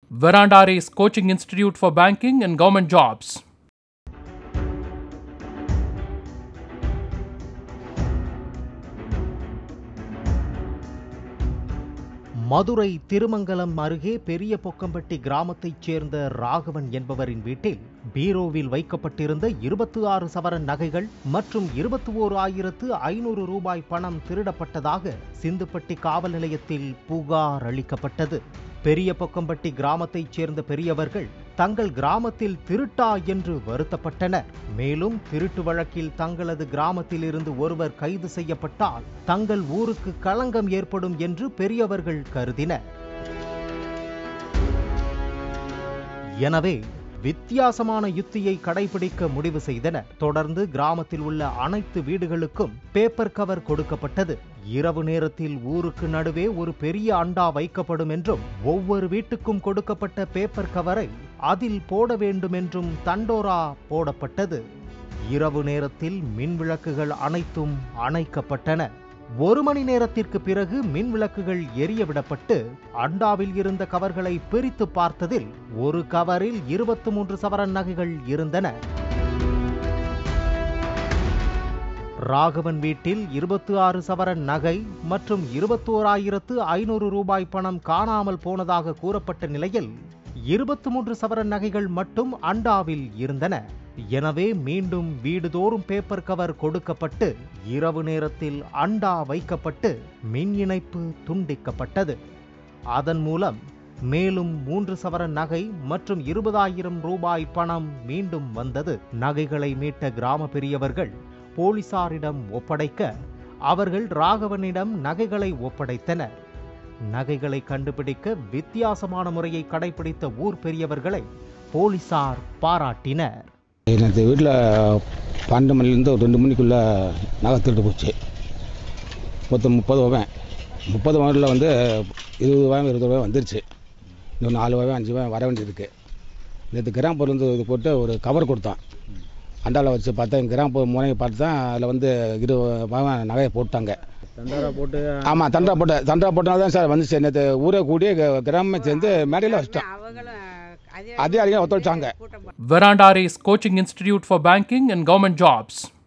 Verandares Coaching Institute for Banking and Government Jobs. Madurai Thirumangalam அருகே பெரிய பொக்கம்பட்டி கிராமத்தைச் சேர்ந்த ராகவன் என்பவரின் வீட்டில் பீரோவில் வைக்கப்பட்டிருந்த இருபத்தி ஆறு சவரன் நகைகள் மற்றும் இருபத்தி ஓர் ஆயிரத்து ஐநூறு ரூபாய் பணம் திருடப்பட்டதாக சிந்துப்பட்டி காவல் நிலையத்தில் புகார் அளிக்கப்பட்டது பெரிய பொக்கம்பட்டி கிராமத்தைச் சேர்ந்த பெரியவர்கள் தங்கள் கிராமத்தில் திருட்டா என்று வருத்தப்பட்டனர் மேலும் திருட்டு வழக்கில் தங்களது கிராமத்தில் இருந்து ஒருவர் கைது செய்யப்பட்டால் தங்கள் ஊருக்கு களங்கம் ஏற்படும் என்று பெரியவர்கள் கருதினர் எனவே வித்தியாசமான யுத்தியை கடைபிடிக்க முடிவு செய்தனர் தொடர்ந்து கிராமத்தில் உள்ள அனைத்து வீடுகளுக்கும் பேப்பர் கவர் கொடுக்கப்பட்டது இரவு நேரத்தில் ஊருக்கு நடுவே ஒரு பெரிய அண்டா வைக்கப்படும் என்றும் ஒவ்வொரு வீட்டுக்கும் கொடுக்கப்பட்ட பேப்பர் கவரை அதில் போட வேண்டும் என்றும் தண்டோரா போடப்பட்டது இரவு நேரத்தில் மின் விளக்குகள் அனைத்தும் அணைக்கப்பட்டன ஒரு மணி நேரத்திற்கு பிறகு மின் விளக்குகள் எரிய விடப்பட்டு அண்டாவில் இருந்த கவர்களை பிரித்து பார்த்ததில் ஒரு கவரில் இருபத்தி மூன்று சவரன் நகைகள் இருந்தன ராகவன் வீட்டில் இருபத்தி ஆறு சவரன் நகை மற்றும் இருபத்தோராயிரத்து ஐநூறு ரூபாய் பணம் காணாமல் போனதாக கூறப்பட்ட நிலையில் இருபத்தி மூன்று சவரன் நகைகள் மட்டும் அண்டாவில் இருந்தன எனவே மீண்டும் வீடுதோறும் பேப்பர் கவர் கொடுக்கப்பட்டு இரவு நேரத்தில் அண்டா வைக்கப்பட்டு மின் இணைப்பு துண்டிக்கப்பட்டது அதன் மூலம் மேலும் மூன்று சவரன் நகை மற்றும் இருபதாயிரம் ரூபாய் பணம் மீண்டும் வந்தது நகைகளை மீட்ட கிராம பெரியவர்கள் போலீசாரிடம் ஒப்படைக்க அவர்கள் ராகவனிடம் நகைகளை ஒப்படைத்தனர் நகைகளை கண்டுபிடிக்க வித்தியாசமான முறையை கடைபிடித்த ஊர் பெரியவர்களை போலீசார் பாராட்டினர் எனக்கு வீட்டில் பன்னெண்டு மணிலேருந்து ஒரு ரெண்டு மணிக்குள்ளே நகை திருட்டு போச்சு மொத்தம் முப்பது ரூபாய் முப்பது ரூபாயில் வந்து இருபது ரூபாய் இருபது ரூபாய் வந்துருச்சு இன்னும் நாலு ரூபாய் அஞ்சு ரூபாய் வர வேண்டியிருக்கு நேற்று கிராமப்புறந்து இது போட்டு ஒரு கவர் கொடுத்தான் அண்டாவில் வச்சு பார்த்தா கிராமப்புற முறையை பார்த்து தான் அதில் வந்து இருபது ரூபாய் நகையை போட்டாங்க தண்டாரா போட்டு ஆமாம் தண்டா போட்ட தண்டா போட்டனால தான் சார் வந்துச்சு நேற்று ஊரே கூடி கிராமமே சேர்ந்து மேடையில் வச்சிட்டோம் அவங்களும் அதே அதே அதிகம் ஒத்துழைச்சாங்க கூட்டம் Verandares Coaching Institute for Banking and Government Jobs.